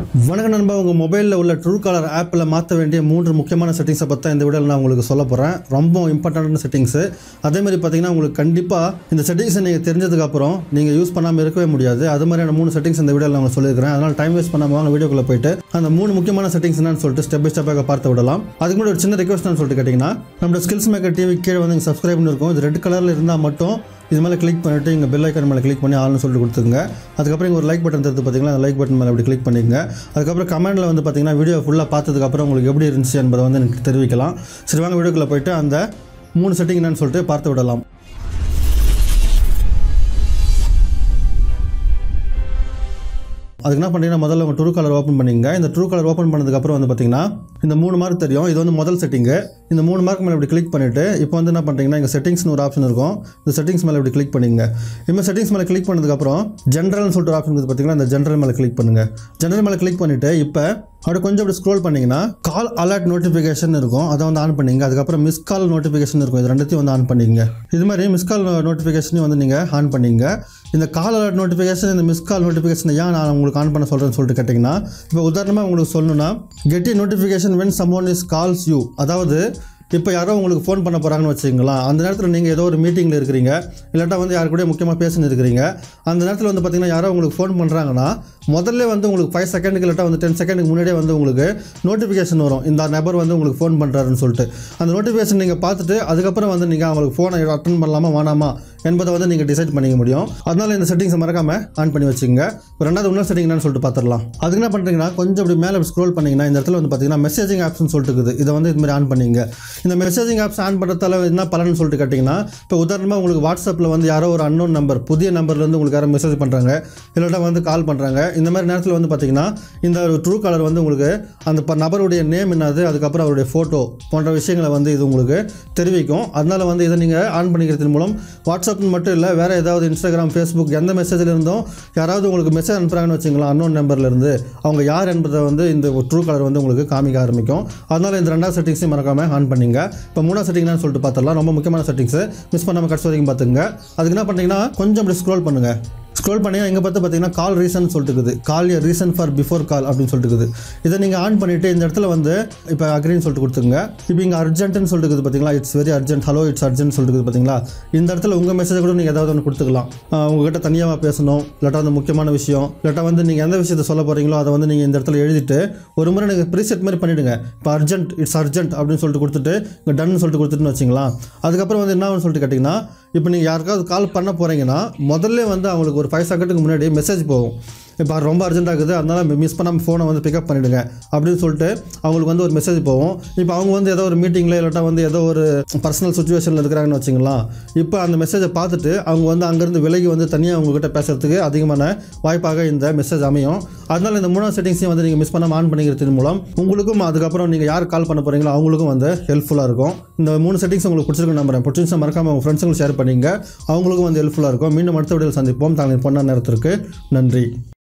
வணக்கம் நண்பா உங்கள் மொபைலில் உள்ள ட்ரூ காலர் ஆப்பில் மாற்ற வேண்டிய மூன்று முக்கியமான செட்டிங்ஸை பற்றி தான் இந்த வீடியோவில் நான் உங்களுக்கு சொல்ல போகிறேன் ரொம்ப இம்பார்ட்டண்டான செட்டிங்ஸு அதே மாதிரி பார்த்தீங்கன்னா உங்களுக்கு கண்டிப்பாக இந்த செட்டிங்ஸை நீங்கள் தெரிஞ்சதுக்கப்புறம் நீங்கள் யூஸ் பண்ணாமல் இருக்கவே முடியாது அது மாதிரியான மூணு செட்டிங்ஸ் இந்த வீடியோவில் நான் சொல்லியிருக்கிறேன் அதனால் டைம் வேஸ்ட் பண்ணாமல் வாங்க வீடியோக்குள்ளே போயிட்டு அந்த மூணு முக்கியமான செட்டிங்ஸ் என்னன்னு சொல்லிட்டு ஸ்டெப் பை ஸ்டெப்பாக பார்த்து விடலாம் அதுக்கு முன்னாடி ஒரு சின்ன ரெக்வஸ்ட் சொல்லிட்டு கேட்டிங்கன்னா நம்மளோட ஸ்கில்ஸ் மேக்கர் டிவி கீழே வந்து சப்ஸ்கிரைப் இருக்கும் இது ரெட் கலரில் இருந்தால் மட்டும் இது மேலே கிளிக் பண்ணிவிட்டு இங்கே பெல் ஐக்கன் மேலே கிளிக் பண்ணி ஆள்னு சொல்லிட்டு கொடுத்துங்க அதுக்கப்புறம் இங்கே ஒரு லைக் பட்டன் தருது பார்த்தீங்களா அந்த லைக் பட்டன் மேலே அப்படி கிளிக் பண்ணிக்கங்க அதுக்கப்புறம் கமெண்ட்டில் வந்து பார்த்தீங்கன்னா வீடியோ ஃபுல்லாக பார்த்ததுக்கப்புறம் உங்களுக்கு எப்படி இருந்துச்சு என்பதை வந்து எனக்கு தெரிவிக்கலாம் சரி வாங்க வீடியோக்குள்ளே போயிட்டு அந்த மூணு செட்டிங் என்னன்னு சொல்லிட்டு பார்த்து விடலாம் அதுக்கு என்ன பண்ணுறீங்கன்னா முதல்ல உங்கள் ட்ரூ கலர் ஓப்பன் பண்ணிங்க இந்த ட்ரூ கலர் ஓப்பன் பண்ணதுக்கப்புறம் வந்து பார்த்தீங்கன்னா இந்த மூணு மார்க் தெரியும் இது வந்து முதல் செட்டிங்கு இந்த மூணு மார்க் மேலே இப்படி கிளிக் பண்ணிவிட்டு இப்போ வந்து என்ன பண்ணுறீங்கன்னா இங்கே செட்டிங்ஸ்னு ஒரு ஆப்ஷன் இருக்கும் இந்த செட்டிங்ஸ் மேலே இப்படி கிளிக் பண்ணிங்க இப்போ செட்டிங்ஸ் மேலே கிளிக் பண்ணதுக்கப்புறம் ஜென்ரல்னு சொல்லிட்டு ஒரு ஆப்ஷன் இருக்குது பார்த்தீங்களா இந்த ஜென்ரல் மேலே கிளிக் பண்ணுங்கள் ஜென்ரல் மேலே கிளிக் பண்ணிவிட்டு இப்போ அப்படியே கொஞ்சம் அப்படி ஸ்க்ரோல் பண்ணிங்கன்னா கால் அலர்ட் நோட்டிஃபிகேஷன் இருக்கும் அதை வந்து ஆன் பண்ணிங்க அதுக்கப்புறம் மிஸ் கால் நோட்டிஃபிகேஷன் இருக்கும் இது ரெண்டுத்தையும் வந்து ஆன் பண்ணிங்க இது மாதிரி மிஸ் கால் நோட்டிஃபிகேஷனையும் வந்து நீங்கள் ஆன் பண்ணிங்க இந்த கால் அலர்ட் நோட்டிஃபிகேஷன் இந்த மிஸ் கால் நோட்டிஃபிகேஷன் ஏன் நான் உங்களுக்கு ஆன் பண்ண சொல்கிறேன்னு சொல்லிட்டு கேட்டிங்கன்னா இப்போ உதாரணமாக உங்களுக்கு சொல்லணும்னா கெட்டி notification when someone is calls you அதாவது இப்போ யாரோ உங்களுக்கு ஃபோன் பண்ண போகிறாங்கன்னு வச்சுங்களா அந்த நேரத்தில் நீங்கள் ஏதோ ஒரு மீட்டிங்கில் இருக்கிறீங்க இல்லாட்டா வந்து யாரு கூட முக்கியமாக பேசின்னு இருக்கிறீங்க அந்த நேரத்தில் வந்து பார்த்தீங்கன்னா யாரோ உங்களுக்கு ஃபோன் பண்ணுறாங்கன்னா முதல்ல வந்து உங்களுக்கு ஃபைவ் செகண்டுக்கு இல்லாட்டா வந்து டென் செகண்டுக்கு முன்னாடியே வந்து உங்களுக்கு நோட்டிஃபிகேஷன் வரும் இந்த நபர் வந்து உங்களுக்கு ஃபோன் பண்ணுறாருன்னு சொல்லிட்டு அந்த நோட்டிஃபிகேஷன் நீங்கள் பார்த்துட்டு அதுக்கப்புறம் வந்து நீங்கள் அவங்களுக்கு ஃபோனை அட்டன் பண்ணலாமா வேணாமா என்பதை வந்து நீங்கள் டிசைட் பண்ணிக்க முடியும் அதனால் இந்த செட்டிங்ஸை மறக்காமல் ஆன் பண்ணி வச்சுங்க இப்போ ரெண்டாவது இன்னொரு செட்டிங் என்னன்னு சொல்லிட்டு பார்த்துடலாம் அதுக்கு என்ன பண்ணுறீங்கன்னா கொஞ்சம் அப்படி மேலே ஸ்க்ரோல் பண்ணிங்கன்னா இந்த இடத்துல வந்து பார்த்தீங்கன்னா மெசேஜிங் ஆப்ஸ்னு சொல்லிட்டு இருக்குது இதை வந்து இது மாதிரி ஆன் பண்ணிங்க இந்த மெசேஜிங் ஆப்ஸ் ஆன் பண்ணுறதால என்ன பலன்னு சொல்லிட்டு கேட்டிங்கன்னா இப்போ உதாரணமாக உங்களுக்கு வாட்ஸ்அப்பில் வந்து யாரோ ஒரு அன்னோன் நம்பர் புதிய நம்பர்லேருந்து உங்களுக்கு யாரோ மெசேஜ் பண்ணுறாங்க இல்லாட்டா வந்து கால் பண்ணுறாங்க இந்த மாதிரி நேரத்தில் வந்து பார்த்தீங்கன்னா இந்த ஒரு ட்ரூ காலர் வந்து உங்களுக்கு அந்த ப- நபருடைய நேம் என்னது அதுக்கப்புறம் அவருடைய ஃபோட்டோ போன்ற விஷயங்களை வந்து இது உங்களுக்கு தெரிவிக்கும் அதனால் வந்து இதை நீங்கள் ஆன் பண்ணிக்கிறதன் மூலம் வாட்ஸ்அப்னு மட்டும் இல்லை வேறு ஏதாவது இன்ஸ்டாகிராம் ஃபேஸ்புக் எந்த மெசேஜில் இருந்தும் யாராவது உங்களுக்கு மெசேஜ் அனுப்புகிறாங்கன்னு வச்சுங்களேன் அன்னோன் நம்பர்லேருந்து அவங்க யார் என்பதை வந்து இந்த ட்ரூ கலர் வந்து உங்களுக்கு காமிக்க ஆரம்பிக்கும் அதனால் இந்த ரெண்டாவது செட்டிங்ஸையும் மறக்காமல் ஆன் பண்ணிங்க இப்போ மூணாவது செட்டிங் என்னன்னு சொல்லிட்டு பார்த்துடலாம் ரொம்ப முக்கியமான செட்டிங்ஸு மிஸ் பண்ணாமல் கடைசி வரைக்கும் பார்த்துங்க அதுக்கு என்ன பண்ணுறீங்கன்னா கொஞ்சம் அப்படி ஸ்க்ரோல் பண்ணுங்கள் ஸ்க்ரோல் பண்ணி இங்கே பார்த்து பார்த்தீங்கன்னா கால் ரீசன் சொல்லிட்டு இருக்குது call a reason for before call அப்படின்னு சொல்லிட்டு இருக்குது இதை நீங்கள் ஆன் பண்ணிவிட்டு இந்த இடத்துல வந்து இப்போ அக்ரின்னு சொல்லிட்டு கொடுத்துங்க இப்போ இங்கே அர்ஜென்ட்னு சொல்லிட்டு இருக்குது பார்த்தீங்களா it's very urgent hello it's urgent சொல்லிட்டு இருக்குது பார்த்தீங்களா இந்த இடத்துல உங்கள் மெசேஜ் கூட நீங்கள் ஏதாவது ஒன்று கொடுத்துக்கலாம் ஆஹ் உங்ககிட்ட தனியாக பேசணும் இல்லாட்டா வந்து முக்கியமான விஷயம் இல்லாட்டா வந்து நீங்கள் எந்த விஷயத்தை சொல்ல போகிறீங்களோ அதை வந்து நீங்கள் இந்த இடத்துல எழுதிட்டு ஒரு முறை நீங்கள் ப்ரீசெட் மாதிரி பண்ணிவிடுங்க இப்போ அர்ஜென்ட் இட்ஸ் அர்ஜென்ட் அப்படின்னு சொல்லிட்டு கொடுத்துட்டு இங்கே டன் சொல்லிட்டு கொடுத்துட்டுன்னு வச்சிங்களா அதுக்கப்புறம் வந்து என்ன ஆகும்னு சொல்லிட்டு கேட்டிங்கன்னா இப்போ நீங்கள் யாருக்காவது கால் பண்ண போகிறீங்கன்னா முதல்ல வந்து அவங்களுக்கு ஒரு ஃபைவ் செகண்டுக்கு முன்னாடி மெசேஜ் போகும் இப்போ ரொம்ப அர்ஜென்ட் ஆகுது அதனால் மிஸ் பண்ணாமல் ஃபோனை வந்து பிக்கப் பண்ணிவிடுங்க அப்படின்னு சொல்லிட்டு அவங்களுக்கு வந்து ஒரு மெசேஜ் போகும் இப்போ அவங்க வந்து ஏதோ ஒரு மீட்டிங்கில் இல்லாட்டா வந்து ஏதோ ஒரு பர்சனல் சுச்சுவேஷனில் இருக்கிறாங்கன்னு வச்சுங்களேன் இப்போ அந்த மெசேஜை பார்த்துட்டு அவங்க வந்து அங்கேருந்து விலகி வந்து தனியாக அவங்ககிட்ட பேசுறதுக்கு அதிகமான வாய்ப்பாக இந்த மெசேஜ் அமையும் அதனால் இந்த மூணாவது செட்டிங்ஸையும் வந்து நீங்கள் மிஸ் பண்ணாமல் ஆன் பண்ணிக்கிறது மூலம் உங்களுக்கும் அதுக்கப்புறம் நீங்கள் யார் கால் பண்ண போகிறீங்களோ அவங்களுக்கும் வந்து ஹெல்ப்ஃபுல்லாக இருக்கும் இந்த மூணு செட்டிங்ஸ் உங்களுக்கு பிடிச்சிருக்கு நம்புறேன் பிடிச்சிருந்தா மறக்காம உங்கள் ஃப்ரெண்ட்ஸுங்களுக்கு ஷேர் பண்ணிங்க அவங்களுக்கும் வந்து ஹெல்ப்ஃபுல்லாக இருக்கும் மீண்டும் அடுத்த வீடியோவில் சந்திப்போம் தாங்கள் பொண்ணா நேரத்திற்கு நன்றி